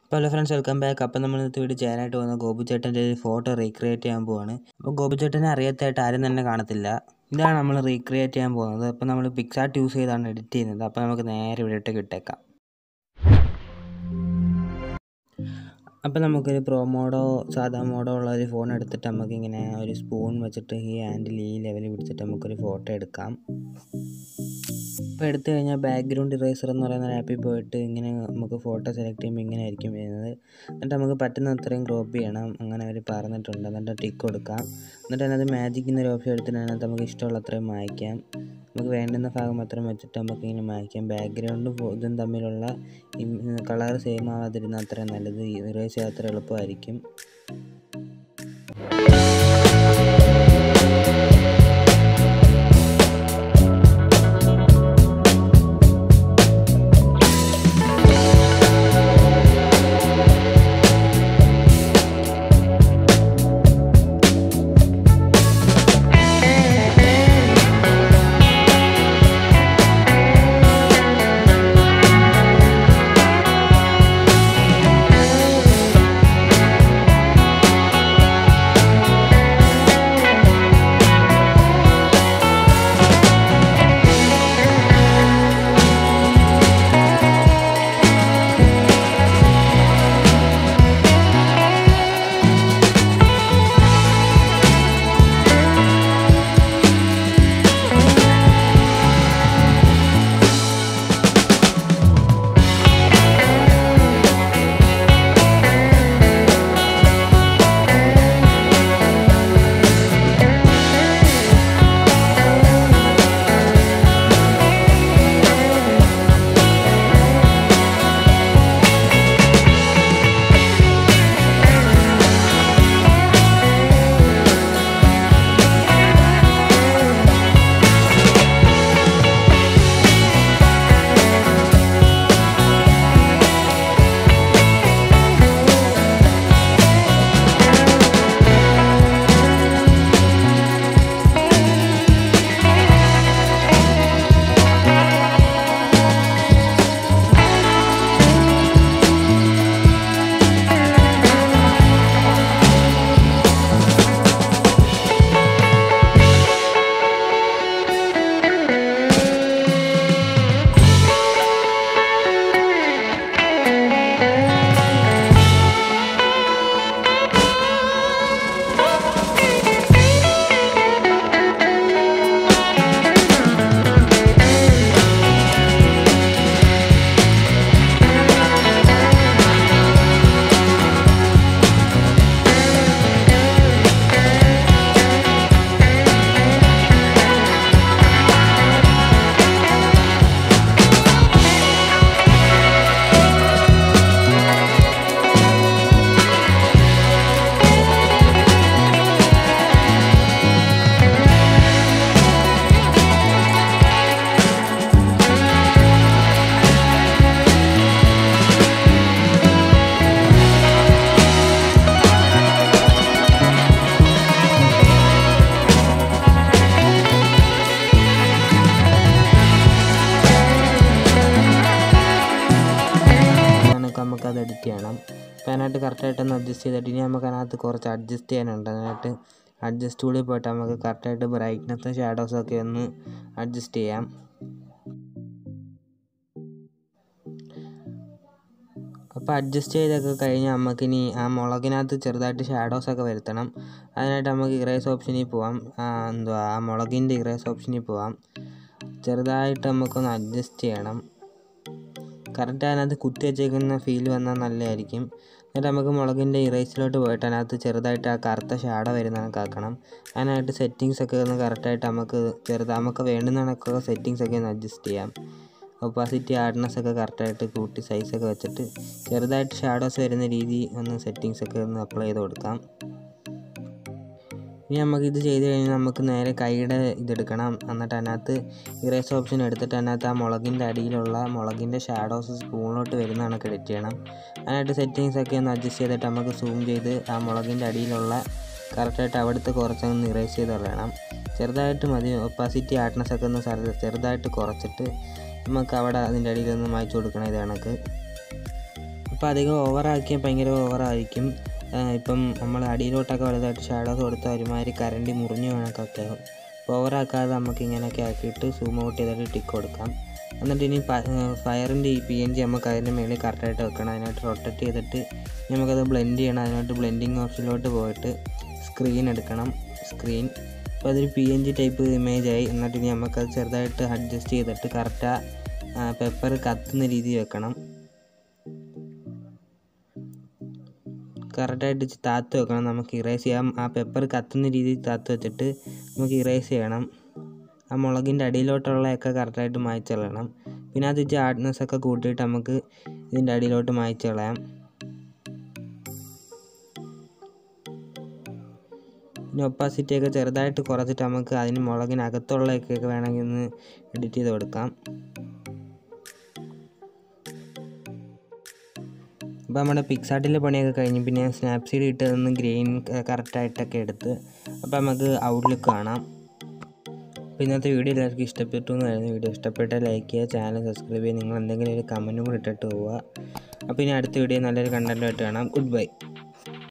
അപ്പോൾ hello friends welcome back അപ്പോൾ നമ്മൾ ഇന്നത്തെ വീഡിയോ ചെയ്യാനായിട്ട് വന്ന ഗോപു ചേട്ടൻ്റെ ഒരു ഫോട്ടോ റീക്രിയേറ്റ് ചെയ്യാൻ പോവാണ് അപ്പോൾ ഗോപു ചേട്ടനെ അറിയാത്തതായിട്ട് ആരും തന്നെ കാണത്തില്ല ഇതാണ് നമ്മൾ റീക്രിയേറ്റ് ചെയ്യാൻ പോകുന്നത് അപ്പോൾ നമ്മൾ പിക്സാർട്ട് യൂസ് ചെയ്താണ് എഡിറ്റ് ചെയ്യുന്നത് അപ്പോൾ നമുക്ക് നേരെ വീഡിയോട്ടേക്ക് ഇട്ടേക്കാം അപ്പോൾ നമുക്കൊരു പ്രോ മോഡോ സാധാ മോഡോ ഉള്ള ഒരു ഫോൺ എടുത്തിട്ട് നമുക്കിങ്ങനെ ഒരു സ്പൂൺ വെച്ചിട്ട് ഈ ഹാൻഡിൽ ഈ ലെവലിൽ പിടിച്ചിട്ട് നമുക്കൊരു ഫോട്ടോ എടുക്കാം ഇപ്പോൾ എടുത്തു കഴിഞ്ഞാൽ ബാക്ക്ഗ്രൗണ്ട് ഇറേസർ എന്ന് പറയുന്ന ആപ്പിൽ പോയിട്ട് ഇങ്ങനെ നമുക്ക് ഫോട്ടോ സെലക്ട് ചെയ്യുമ്പോൾ ഇങ്ങനെ ആയിരിക്കും വരുന്നത് എന്നിട്ട് നമുക്ക് പറ്റുന്ന അത്രയും ക്രോപ്പ് ചെയ്യണം അങ്ങനെ അവർ പറഞ്ഞിട്ടുണ്ട് എന്നിട്ട് ടിക്ക് കൊടുക്കാം എന്നിട്ട് അതിനകത്ത് മാജിക് എന്നൊരു ഓപ്ഷൻ എടുത്തിട്ട് അതിനകത്ത് നമുക്ക് ഇഷ്ടമുള്ള അത്രയും മായ്ക്കാം നമുക്ക് വേണ്ടുന്ന ഭാഗം മാത്രം വെച്ചിട്ട് നമുക്ക് ഇങ്ങനെ മായ്ക്കാം ബാക്ക്ഗ്രൗണ്ടും ഇതും തമ്മിലുള്ള കളർ സെയിം ആവാതിരുന്ന അത്രയും നല്ലത് ഇറേസ് ചെയ്യാൻ അത്ര എളുപ്പമായിരിക്കും നമുക്ക് അത് എഡിറ്റ് ചെയ്യണം അപ്പോൾ അതിനായിട്ട് കറക്റ്റായിട്ടൊന്ന് അഡ്ജസ്റ്റ് ചെയ്തിട്ട് ഇനി നമുക്ക് അതിനകത്ത് കുറച്ച് അഡ്ജസ്റ്റ് ചെയ്യാനുണ്ട് അതിനായിട്ട് അഡ്ജസ്റ്റ് ടൂളിൽ പോയിട്ട് നമുക്ക് കറക്റ്റായിട്ട് ബ്രൈറ്റ്നസ്സും ഷാഡോസും ഒക്കെ ഒന്ന് അഡ്ജസ്റ്റ് ചെയ്യാം അപ്പോൾ അഡ്ജസ്റ്റ് ചെയ്തൊക്കെ കഴിഞ്ഞ് നമുക്കിനി ആ മുളകിനകത്ത് ചെറുതായിട്ട് ഷാഡോസൊക്കെ വരുത്തണം അതിനായിട്ട് നമുക്ക് ഇറേസ് ഓപ്ഷനിൽ പോവാം എന്തുവാ ആ മുളകിൻ്റെ ഇറേസ് ഓപ്ഷനിൽ പോവാം ചെറുതായിട്ട് നമുക്കൊന്ന് അഡ്ജസ്റ്റ് ചെയ്യണം കറക്റ്റ് അതിനകത്ത് കുത്തി വെച്ചേക്കുന്ന ഫീൽ വന്നാൽ നല്ലതായിരിക്കും എന്നിട്ട് നമുക്ക് മുളകിൻ്റെ ഇറേസിലോട്ട് പോയിട്ട് അതിനകത്ത് ചെറുതായിട്ട് ആ കറുത്ത ഷാഡോ വരുന്ന കണക്കാക്കണം അതിനായിട്ട് സെറ്റിങ്സ് ഒക്കെ ഒന്ന് കറക്റ്റായിട്ട് നമുക്ക് ചെറുത് നമുക്ക് വേണ്ടുന്ന കണക്കൊക്കെ സെറ്റിങ്സ് ഒക്കെ ഒന്ന് അഡ്ജസ്റ്റ് ചെയ്യാം ഒപ്പാസിറ്റി ഹാർഡ്നെസ് ഒക്കെ കറക്റ്റായിട്ട് കൂട്ടി സൈസൊക്കെ വെച്ചിട്ട് ചെറുതായിട്ട് ഷാഡോസ് വരുന്ന രീതി ഒന്ന് സെറ്റിങ്സ് ഒക്കെ ഒന്ന് അപ്ലൈ ചെയ്ത് കൊടുക്കാം ഇനി നമുക്ക് ഇത് ചെയ്ത് കഴിഞ്ഞാൽ നമുക്ക് നേരെ കൈയുടെ ഇതെടുക്കണം എന്നിട്ട് അതിനകത്ത് ഇറേസ് ഓപ്ഷൻ എടുത്തിട്ട് അതിനകത്ത് ആ മുളകിൻ്റെ അടിയിലുള്ള മുളകിൻ്റെ ഷാഡോസ് സ്പൂണിലോട്ട് വരുന്ന കണക്ക് എഡിറ്റ് ചെയ്യണം അതിനായിട്ട് സെറ്റിങ്സ് ഒക്കെ ഒന്ന് അഡ്ജസ്റ്റ് ചെയ്തിട്ട് നമുക്ക് സൂം ചെയ്ത് ആ മുളകിൻ്റെ അടിയിലുള്ള കറക്റ്റായിട്ട് അവിടുത്തെ കുറച്ചൊന്ന് ഇറേസ് ചെയ്ത് കളയണം ചെറുതായിട്ട് മതി ഒപ്പാസിറ്റി ആർട്ട്നെസ് ഒക്കെ ഒന്ന് ചെറു- ചെറുതായിട്ട് കുറച്ചിട്ട് നമുക്ക് അവിടെ അതിൻ്റെ അടിയിലൊന്ന് മായ്ച്ചു കൊടുക്കണം ഇത് കണക്ക് അപ്പോൾ അധികം ഓവറാക്കിയാൽ ഭയങ്കര ഓവറായിരിക്കും ഇപ്പം നമ്മൾ അടിയിലോട്ടൊക്കെ വലുതായിട്ട് ഷാഡോസ് കൊടുത്താൽ ഒരുമാതിരി കരണ്ടി മുറിഞ്ഞു കണക്കൊക്കെ ആവും അപ്പോൾ ഓവറാക്കാതെ നമുക്ക് ഇങ്ങനെയൊക്കെ ആക്കിയിട്ട് സൂം ഔട്ട് ചെയ്തിട്ട് ടിക്ക് കൊടുക്കാം എന്നിട്ട് ഇനി ഫയറിൻ്റെ ഈ പി എൻ ജി നമുക്ക് അതിൻ്റെ മേളിൽ കറക്റ്റായിട്ട് വെക്കണം അതിനായിട്ട് റൊട്ടേറ്റ് ചെയ്തിട്ട് നമുക്കത് ബ്ലെൻഡ് ചെയ്യണം അതിനായിട്ട് ബ്ലെൻഡിങ് ഓപ്ഷനിലോട്ട് പോയിട്ട് സ്ക്രീൻ എടുക്കണം സ്ക്രീൻ അപ്പോൾ അതൊരു P N G type image ആയി എന്നിട്ട് ഇനി നമുക്കത് ചെറുതായിട്ട് അഡ്ജസ്റ്റ് ചെയ്തിട്ട് കറക്റ്റ് പെപ്പർ കത്തുന്ന രീതി വെക്കണം കറക്റ്റായിട്ട് താത്ത് വെക്കണം നമുക്ക് ഇറേസ് ചെയ്യാം ആ പെപ്പർ കത്തുന്ന രീതിയിൽ താത്ത് വെച്ചിട്ട് നമുക്ക് ഇറേസ് ചെയ്യണം ആ മുളകിൻ്റെ അടിയിലോട്ടുള്ളതൊക്കെ കറക്റ്റായിട്ട് മായ്ച്ച് കളയണം പിന്നെ അത് ഇച്ചിരി ഹാർഡ്നെസ് ഒക്കെ കൂട്ടിയിട്ട് നമുക്ക് ഇതിൻ്റെ അടിയിലോട്ട് മായ്ച്ച് കളയാം പിന്നെ ഒപ്പാസിറ്റി ഒക്കെ ചെറുതായിട്ട് കുറച്ചിട്ട് നമുക്ക് അതിന് മുളകിനകത്തുള്ളതൊക്കെ വേണമെങ്കിൽ ഒന്ന് എഡിറ്റ് ചെയ്ത് കൊടുക്കാം അപ്പോൾ നമ്മുടെ പിക്സാർട്ടിലെ പണിയൊക്കെ കഴിഞ്ഞ് പിന്നെ സ്നാപ്സീഡ് ഇട്ടതൊന്ന് ഗ്രെയിൻ കറക്റ്റായിട്ടൊക്കെ എടുത്ത് അപ്പോൾ നമുക്ക് ഔട്ട്ലുക്ക് കാണാം അപ്പോൾ ഇന്നത്തെ വീഡിയോ എല്ലാവർക്കും ഇഷ്ടപ്പെട്ടു എന്ന് പറയുന്ന വീഡിയോ ഇഷ്ടപ്പെട്ടാൽ ലൈക്ക് ചെയ്യുക ചാനൽ സബ്സ്ക്രൈബ് ചെയ്യുക നിങ്ങൾ എന്തെങ്കിലും ഒരു കമൻറ്റും കൂടി ഇട്ടിട്ട് പോവുക അപ്പോൾ ഇനി അടുത്ത വീഡിയോ നല്ലൊരു കണ്ടൻറ്റുമായിട്ട് കാണാം ഗുഡ് ബൈ